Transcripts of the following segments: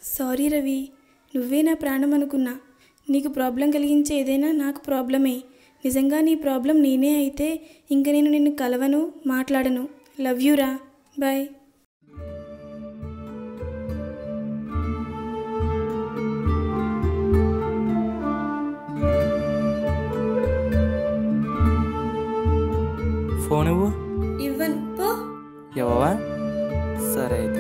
Sorry Ravi నువ్వే నా ప్రాణం అనుకున్నా నీకు ప్రాబ్లం కలిగించే ఏదైనా నాకు ప్రాబ్లమే నిజంగా నీ ప్రాబ్లం నేనే అయితే ఇంక నేను నిన్ను కలవను మాట్లాడను లవ్ యూ రా బాయ్ ఫోన్ ఇవ్వు ఇవ్వను పో ఇవ్వవా సరే అయితే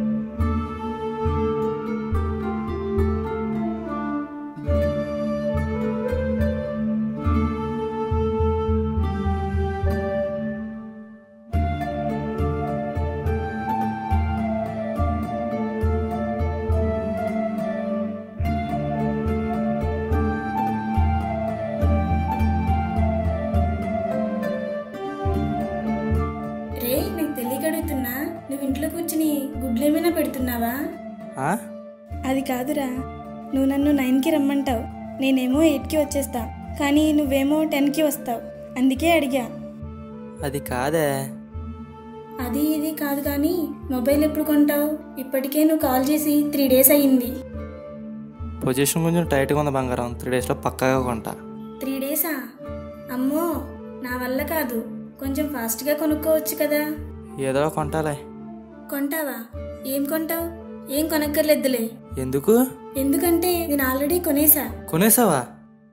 రే నాకు తెలియక అడుగుతున్నా నువ్వు ఇంట్లో కూర్చుని గుడ్లు ఏమైనా పెడుతున్నావా ఆ? అది కాదురా నువ్వు నన్ను నైన్కి రమ్మంటావు నేనేమో ఎయిట్కి వచ్చేస్తా కానీ నువ్వేమో టెన్కి వస్తావు అందుకే అడిగా అది కాదే అది ఇది కాదు కానీ మొబైల్ ఎప్పుడు కొంటావు ఇప్పటికే నువ్వు కాల్ చేసి త్రీ డేస్ అయ్యింది పొజిషన్ కొంచెం టైట్గా ఉంది బంగారం త్రీ డేస్లో పక్కాగా కొంటా త్రీ డేసా అమ్మో నా వల్ల కాదు కొంచెం ఫాస్ట్గా కొనుక్కోవచ్చు కదా ఏదో కొంటాలే కొంటావా ఏం కొంటావు ఏం కొనక్కర్లేదులే ఎందుకు ఎందుకంటే నేను ఆల్రెడీ కొనేసా కొనేసావా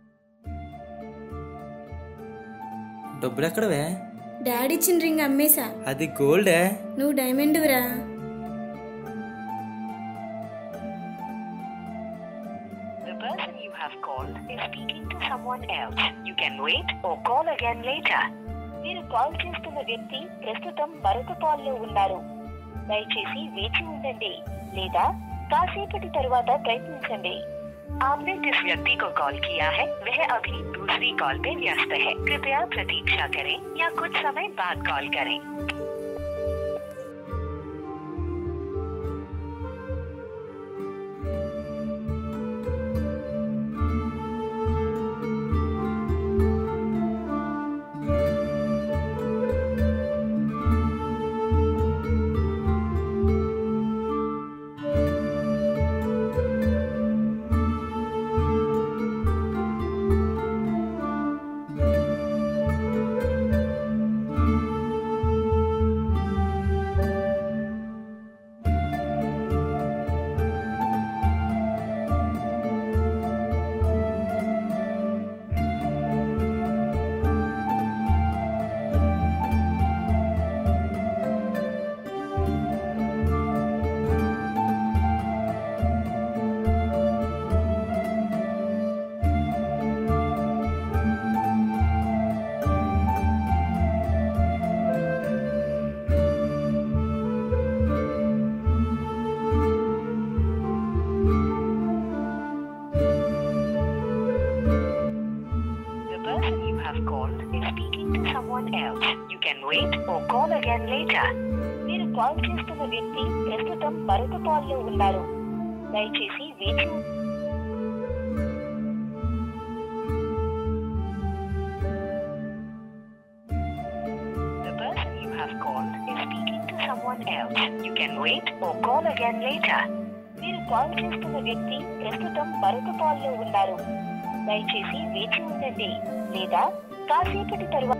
డబ్బులు ఎక్కడవే డాడీ ఇచ్చిన రింగ్ అమ్మేశా అది గోల్డే నువ్వు డైమండ్విరా The person you have called is speaking to someone else. You can wait or call again later. మీరు కాల్ చేస్తున్న వ్యక్తి ప్రస్తుతం మరొక కాల్లో ఉన్నారు దయచేసి వేచి ఉండండి లేదా కాసేపటి తరువాత ప్రయత్నించండి आपने जिस व्यक्ति को कॉल किया है वह अभी दूसरी कॉल पे व्यस्त है कृपया प्रतीक्षा करें या कुछ समय बाद कॉल करें The person you have called is speaking to someone else. You can wait or call again later. మీరు కాల్ చేస్తున్న వ్యక్తి ప్రస్తుతం మరొక కాల్లో ఉన్నారు దయచేసి వేచి ఉం- The person you have called is speaking to someone else. You can wait or call again later. మీరు కాల్ చేస్తున్న వ్యక్తి ప్రస్తుతం మరొక కాల్లో ఉన్నారు దయచేసి వేచి ఉండండి లేదా కాసేపటి తరువాత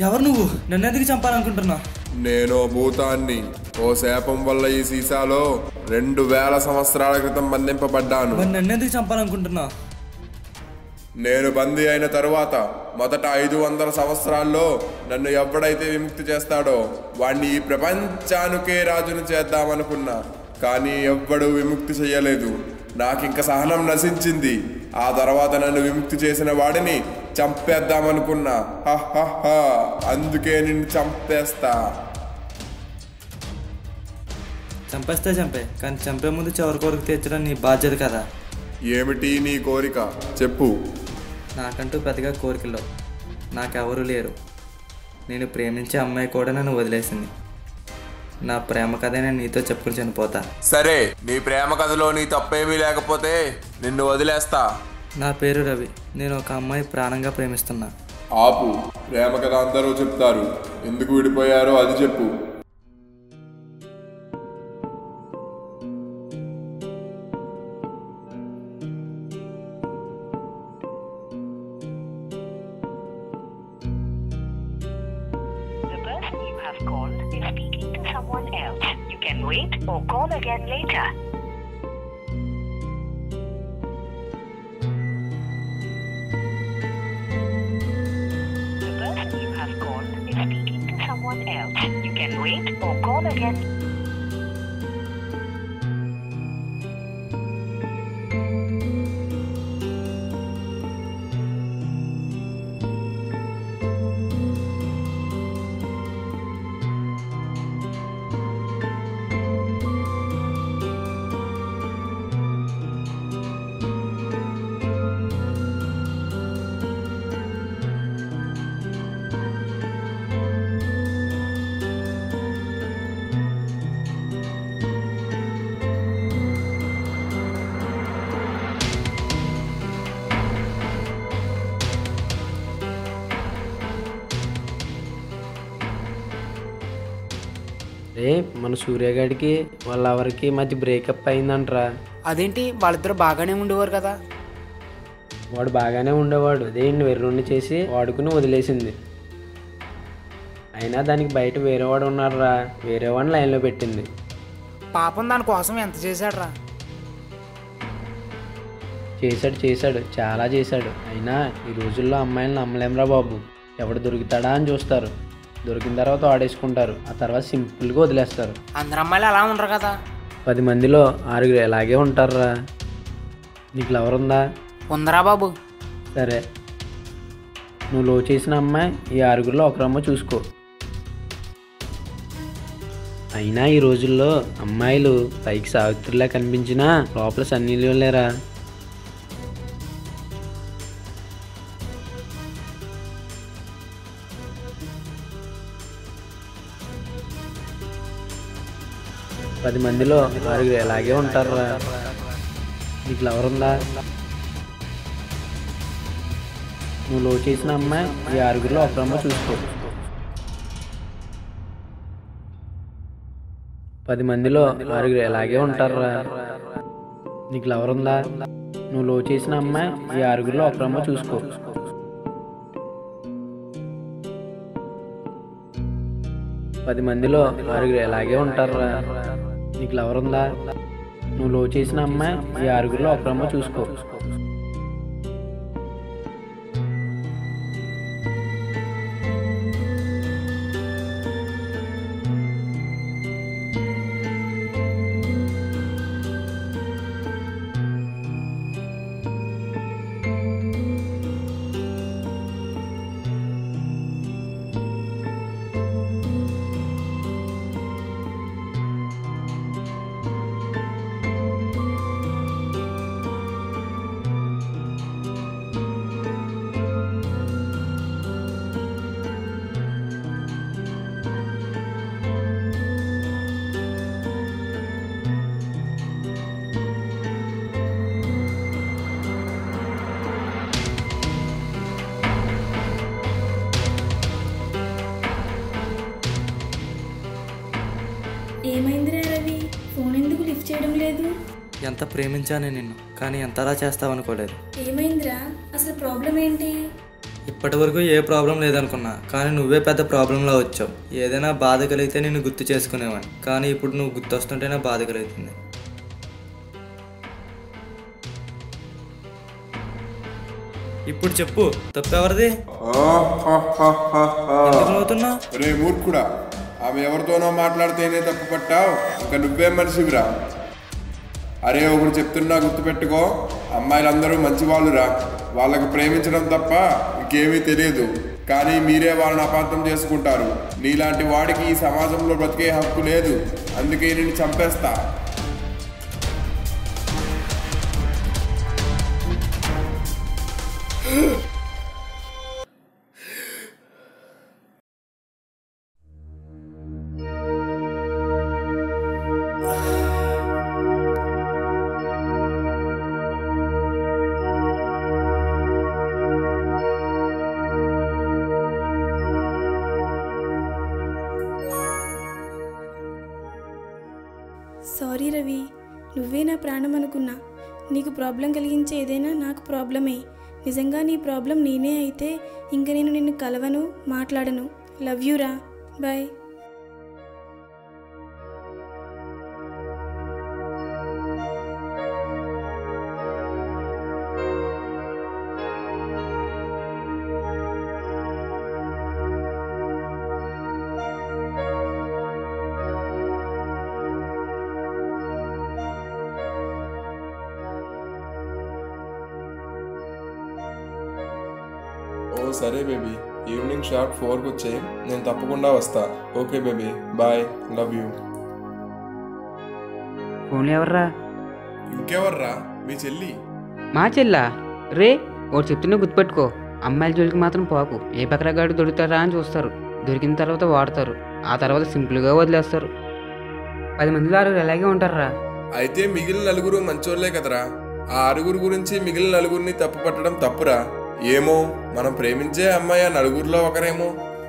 ఎవరు నువ్వు నన్ను ఎందుకు చంపాలనుకుంటున్నావు నేను భూతాన్ని ఓ శాపం వల్ల ఈ సీసాలో రెండు వేల సంవత్సరాల క్రితం బంధింపబడ్డాను మరి నన్ను ఎందుకు చంపాలనుకుంటున్నావు నేను బందీ అయిన తరువాత మొదట ఐదు వందల సంవత్సరాల్లో నన్ను ఎవడైతే విముక్తి చేస్తాడో వాణ్ణి ఈ ప్రపంచానికే రాజును చేద్దామనుకున్నా కానీ ఎవ్వడు విముక్తి చెయ్యలేదు నాకింక సహనం నశించింది ఆ తర్వాత నన్ను విముక్తి చేసిన వాడిని చంపేద్దామనుకున్నా హహహ, అందుకే నిన్ను చంపేస్తా చంపేస్తే చంపే కానీ చంపే ముందు చివరి కోరిక తీర్చడం నీ బాధ్యత కదా ఏమిటి నీ కోరిక చెప్పు నాకంటూ పెద్దగా కోరికలు నాకెవరూ లేరు నేను ప్రేమించే అమ్మాయి కూడా నన్ను వదిలేసింది నా ప్రేమ కథ నేను నీతో చెప్పుకుని చనిపోతా సరే నీ ప్రేమ కథలో నీ తప్పేమీ లేకపోతే నిన్ను వదిలేస్తా నా పేరు రవి నేను ఒక అమ్మాయి ప్రాణంగా ప్రేమిస్తున్నా ఆపు ప్రేమ కథ అందరూ చెప్తారు ఎందుకు విడిపోయారో అది చెప్పు The person you have called is speaking to someone else. You can wait or call again later. The person you have called is speaking to someone else. You can wait or call again. రే మన సూర్యగాడికి వాళ్ళ ఎవరికి మధ్య breakup అయిందంట్రా అదేంటి వాళ్ళిద్దరు బాగానే ఉండేవారు కదా వాడు బాగానే ఉండేవాడు దేన్ని వెర్రుండి చేసి వాడుకుని వదిలేసింది అయినా దానికి బయట వేరే వాడు ఉన్నారా వేరే వాడిని లైన్లో పెట్టింది పాపం దానికోసం ఎంత చేశాడ్రా చేశాడు చేశాడు చాలా చేశాడు అయినా ఈ రోజుల్లో అమ్మాయిలను నమ్మలేంరా బాబు ఎవడు దొరుకుతాడా అని చూస్తారు దొరికిన తర్వాత వాడేసుకుంటారు ఆ తర్వాత సింపుల్గా వదిలేస్తారు అందరు అమ్మాయిలు అలా ఉండరు కదా పది మందిలో ఆరుగురు ఎలాగే ఉంటారురా నీకు లవర్ ఉందా ఉందరా బాబు సరే నువ్వు లో చేసిన అమ్మాయి ఈ ఆరుగురిలో ఒకరమ్మ చూసుకో అయినా ఈ రోజుల్లో అమ్మాయిలు పైకి సావిత్రిలా కనిపించినా లోపల సన్నీళ్ళు లేరా పది మందిలో ఆరుగురు ఎలాగే ఉంటారురా నీకు లవర్ ఉందా నువ్వు లో చేసిన అమ్మాయి ఈ ఆరుగురిలో ఒకరమ్మ చూసుకో పది మందిలో ఆరుగురు ఎలాగే ఉంటారురా నీకు లవర్ ఉందా నువ్వు లో చేసిన అమ్మాయి ఈ ఆరుగురిలో ఒకరమ్మ చూసుకో పది మందిలో ఆరుగురు ఎలాగే ఉంటారురా నీకు లవర్ ఉందా నువ్వు లో చేసిన అమ్మాయి ఈ ఆరుగురిలో ఒకరమ్మ చూసుకో ఏమైందిరా రవి ఫోన్ ఎందుకు లిఫ్ట్ చేయడం లేదు ఎంత ప్రేమించాను నిన్ను కానీ ఎంతలా చేస్తావనుకోలేదు ఏమైందిరా అసలు ప్రాబ్లం ఏంటి ఇప్పటి వరకు ఏ ప్రాబ్లం లేదనుకున్నా కానీ నువ్వే పెద్ద ప్రాబ్లంలో వచ్చావు ఏదైనా బాధ కలిగితే నేను గుర్తు చేసుకునేవాడిని కానీ ఇప్పుడు నువ్వు గుర్తొస్తుంటేనే బాధ కలుగుతుంది ఇప్పుడు చెప్పు తప్పెవరిది ఎందుకు నవ్వుతున్నావు రే మూర్ఖుడా ఆమె ఎవరితోనో మాట్లాడితేనే తప్పు పట్టావు ఇంకా నువ్వేం మనిషివిరా అరే ఒకడు చెప్తున్నా గుర్తుపెట్టుకో అమ్మాయిలందరూ మంచి వాళ్ళురా వాళ్ళకి ప్రేమించడం తప్ప ఇంకేమీ తెలియదు కానీ మీరే వాళ్ళని అపార్థం చేసుకుంటారు నీలాంటి వాడికి ఈ సమాజంలో బ్రతికే హక్కు లేదు అందుకే నేను చంపేస్తా సారీ రవి నువ్వే నా ప్రాణం అనుకున్నా నీకు ప్రాబ్లం కలిగించే ఏదైనా నాకు ప్రాబ్లమే నిజంగా నీ ప్రాబ్లం నేనే అయితే ఇంక నేను నిన్ను కలవను మాట్లాడను లవ్ యూ రా బాయ్ ఓ సరే బేబీ ఈవినింగ్ షార్ప్ ఫోర్కి వచ్చే నేను తప్పకుండా వస్తా okay baby bye love you ఫోన్లో ఎవర్రా ఇంకెవర్రా మీ చెల్లి మా చెల్లా రే ఒకటి చెప్తున్నా గుర్తుపెట్టుకో అమ్మాయిల జోలికి మాత్రం పోకు ఏ బకరగాడు దొరుకుతారా అని చూస్తారు దొరికిన తర్వాత వాడతారు ఆ తర్వాత సింపుల్గా వదిలేస్తారు పది మందిలో ఆరుగురు ఎలాగే ఉంటారా అయితే మిగిలిన నలుగురు మంచోళ్లే కదరా ఆ ఆరుగురు గురించి మిగిలిన నలుగురిని తప్పు పట్టడం తప్పురా ఏమో మనం ప్రేమించే అమ్మాయి ఆ నలుగురిలో ఒకరేమో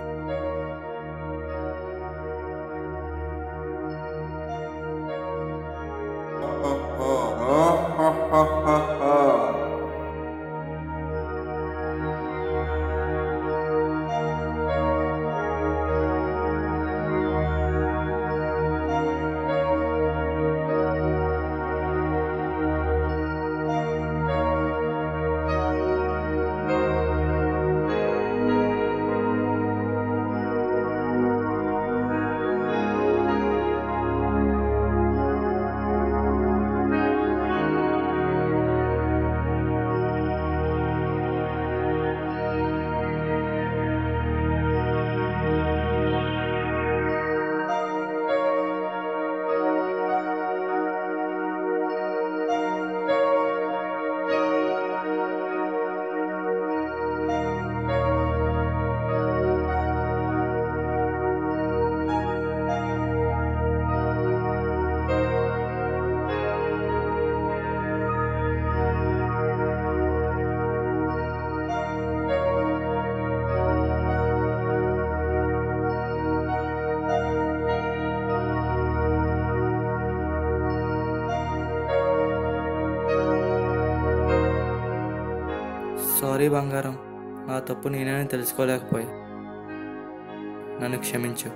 సారీ బంగారం నా తప్పు నేనే తెలుసుకోలేకపోయా నన్ను క్షమించు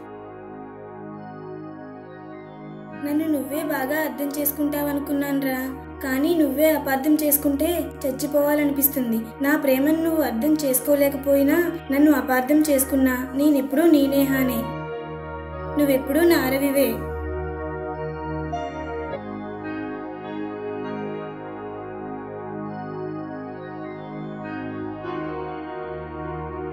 నన్ను నువ్వే బాగా అర్థం చేసుకుంటావనుకున్నానురా కానీ నువ్వే అపార్థం చేసుకుంటే చచ్చిపోవాలనిపిస్తుంది నా ప్రేమను నువ్వు అర్థం చేసుకోలేకపోయినా నన్ను అపార్థం చేసుకున్నా నేనెప్పుడూ నీ నేహానే నువ్వెప్పుడూ నా అరవివే